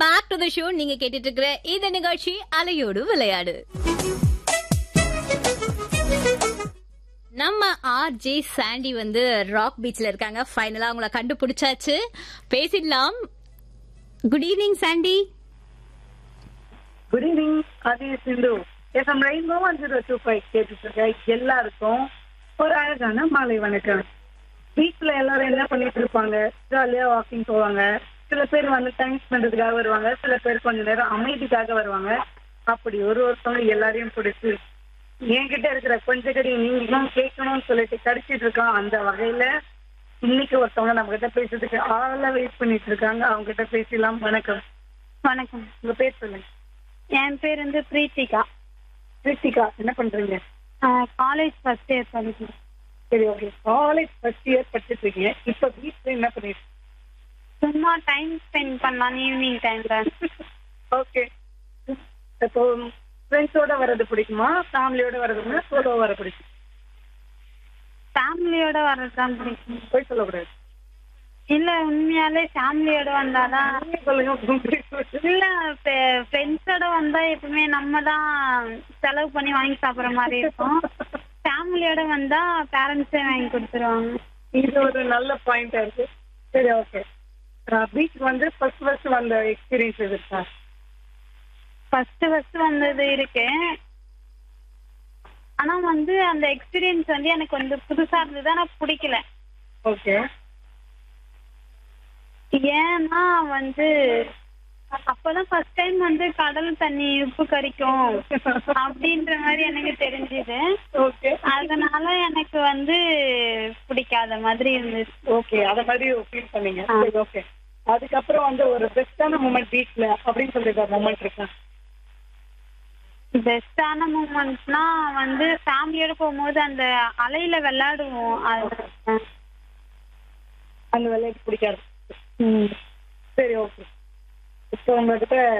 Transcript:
Back to the show நீங்க கேட்டுட்டு இருக்கிற இந்த நிகழ்ச்சி அலையோடு விளையாடு நம்ம ஆர் ஜே சாண்டி வந்து ராக் பீச்ல இருக்காங்க ஃபைனலா அவங்கள கண்டுபிடிச்சாச்சு பேசிடலாம் good evening Sandy good evening அது Sindhu FM rainbow one zero two five கேட்டுட்டு இருக்க எல்லாருக்கும் ஒரு அழகான மாலை வணக்கம் வீட்டில் எல்லாரும் என்ன பண்ணிட்டு இருப்பாங்க ஜாலியா வாக்கிங் போவாங்க சில பேர் வந்து டைம் ஸ்பெண்ட்றதுக்காக வருவாங்க சில பேர் கொஞ்ச நேரம் அமைதிக்காக வருவாங்க அப்படி ஒரு ஒருத்தவங்க எல்லாரையும் பிடிச்சி என்கிட்ட இருக்கிற கொஞ்ச கடி நீங்களும் கேட்கணும்னு சொல்லிட்டு கடிச்சிட்டு இருக்கோம் அந்த வகையில இன்னைக்கு ஒருத்தவங்க நம்ம கிட்ட பேசுறதுக்கு ஆள வெயிட் பண்ணிட்டு இருக்காங்க அவங்க கிட்ட பேசலாம் வணக்கம் வணக்கம் உங்க பேர் சொல்லுங்க என் பேர் வந்து பிரீத்திகா கிருத்திகா என்ன பண்றீங்க காலேஜ் ஃபர்ஸ்ட் இயர் படிக்கிறேன் சரி ஓகே காலேஜ் ஃபர்ஸ்ட் இயர் படிச்சிட்டு இருக்கீங்க இப்ப வீட்ல என்ன பண்ணிட்டு சும்மா டைம் ஸ்பெண்ட் பண்ணலாம் ஈவினிங் டைம்ல ஓகே இப்போ ஃப்ரெண்ட்ஸோட வர்றது பிடிக்குமா ஃபேமிலியோட வர்றதுன்னா சோலோ வர பிடிக்கும் ஃபேமிலியோட வர்றது தான் பிடிக்கும் போய் சொல்லக்கூடாது இல்ல உண்மையாலே ஃபேமிலியோட வந்தாதான் நீங்க சொல்லுங்க உங்க பேர் சொல்லுங்க. இல்ல ஃப்ரெண்ட்ஸோட வந்தா எப்பவுமே நம்ம தான் செலவு பண்ணி வாங்கி சாப்பிடுற மாதிரி இருக்கும் ஃபேமிலியோட வந்தா பேரண்ட்ஸே வாங்கி கொடுத்துருவாங்க இது ஒரு நல்ல பாயிண்டா இருக்கு சரி ஓகே பீச் வந்து ஃபர்ஸ்ட் ஃபர்ஸ்ட் வந்த எக்ஸ்பீரியன்ஸ் எது இருக்கா ஃபர்ஸ்ட் ஃபர்ஸ்ட் வந்தது இருக்கு ஆனா வந்து அந்த எக்ஸ்பீரியன்ஸ் வந்து எனக்கு கொஞ்சம் புதுசா இருந்தது ஆனா பிடிக்கல ஓகே ஏன்னா வந்து அப்பதான் ஃபர்ஸ்ட் டைம் வந்து கடல் தண்ணி உப்பு கரிக்கும் அப்படின்ற மாதிரி எனக்கு தெரிஞ்சது ஓகே அதனால எனக்கு வந்து பிடிக்காத மாதிரி இருந்துச்சு ஓகே அத மாதிரி ஃபீல் பண்ணீங்க ஆ. சரி ஓகே அதுக்கப்புறம் வந்து ஒரு பெஸ்டான மூமெண்ட் பீச்ல அப்படின்னு சொல்லிட்டு மூமெண்ட் இருக்கா பெஸ்டான மூமெண்ட்ஸ்னா வந்து ஃபேமிலியோட போகும்போது அந்த அலையில விளையாடுவோம் அது அந்த விளையாட்டு பிடிக்காது சரி ஓகே இப்போ உங்ககிட்ட